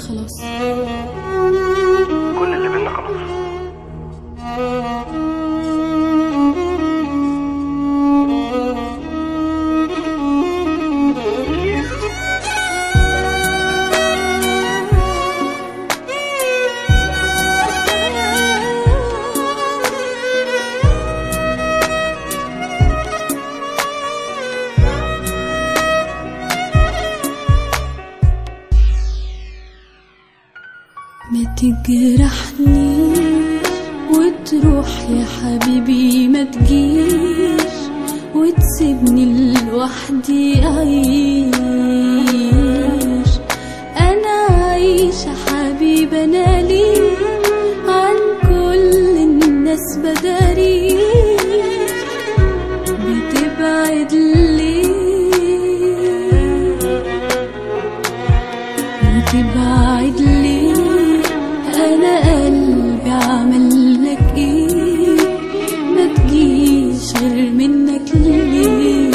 خلاص كل اللي بينا خلاص ما تجرحني وتروح يا حبيبي ما تجيش وتسيبني لوحدي أعيش أنا عايشة حبيبي أنا ليه عن كل الناس بداري بتبعد ليه وتبعد ليه انا قلبي عمل لك ايه ما تجيش غير منك ليه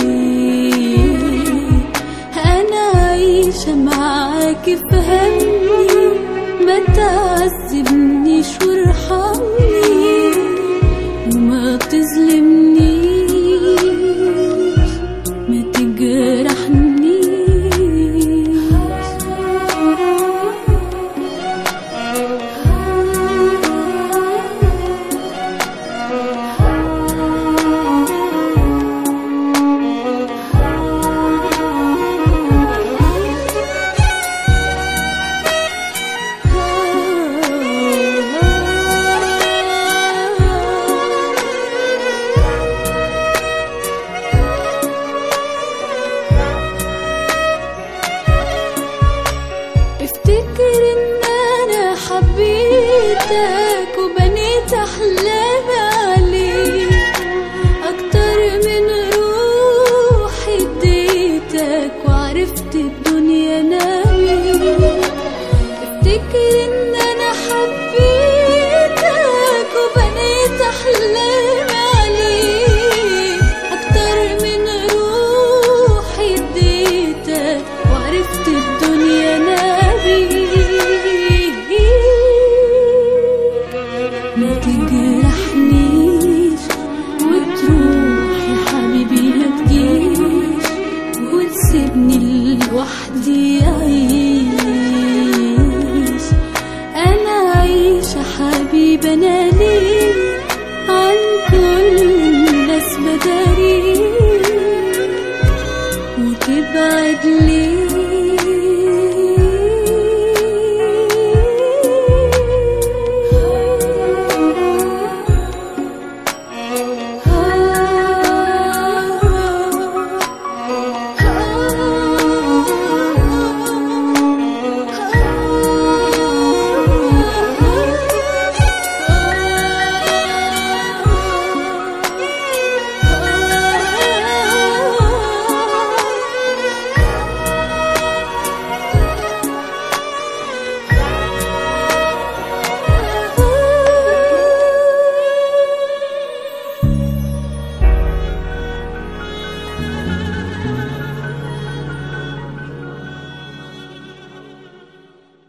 انا عايشه معاك فهمني ما تعذبنيش وارحمني وما تظلمنيش ما تجرحنيش افتكر ان انا حبيتك وبنيت احلامي عليك اكتر من روحي اديتك وعرفت الدنيا ناوي افتكر ان انا حبيتك وبنيت احلامي عليك اكتر من روحي اديتك وعرفت الدنيا نبيك ما تجرحنيش وتروح يا حبيبي ما تجيش وتسيبني لوحدي أعيش أنا عايشة حبيبي أنا ليه عن كل الناس بداري وتبعد ليه